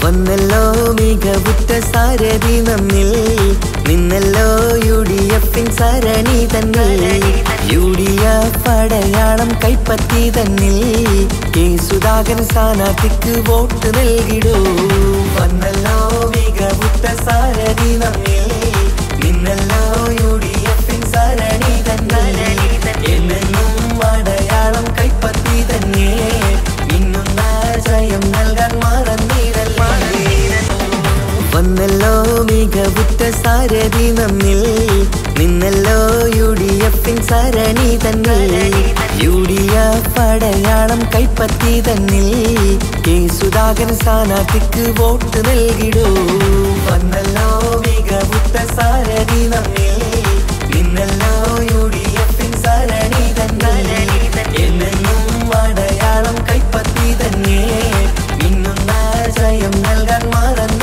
വന്നല്ലോ മികവുറ്റ സാരഥി നമ്മിൽ നിന്നല്ലോ യു ഡി എഫിൻ സരണി തന്നിൽ യു ഡി എഫ് അടയാളം കൈപ്പറ്റി തന്നിൽ കെ സുധാകരൻ സ്ഥാനാർത്ഥിക്ക് വോട്ട് നൽകിടൂ വന്നല്ലോ മികവുറ്റ സാരഥി നമ്മിൽ നിന്നല്ലോ യു ഡി എഫിൻ സരണി തന്നിൽ എന്നെന്നും അടയാളം കൈപ്പറ്റി തന്നെ മിന്നുന്ന ജയം നൽകാൻ മറന്നിടല്ലേ വന്നല്ലോ മികവുറ്റ സാരഥി നമ്മിൽ നിന്നല്ലോ യു ഡി എഫിൻ സരണി തന്നിൽ യു ഡി എഫ് അടയാളം കൈപ്പറ്റി തന്നിൽ കെ സുധാകരൻ സ്ഥാനാർത്ഥിക്ക് വോട്ട് നൽകിടൂ വന്നല്ലോ മികവുറ്റ സാരഥി നമ്മിൽ നിന്നല്ലോ യു ഡി എഫിൻ സരണി തന്നിൽ എന്നെന്നും അടയാളം കൈപ്പറ്റി തന്നെ മിന്നുന്ന ജയം നൽകാൻ മറന്നു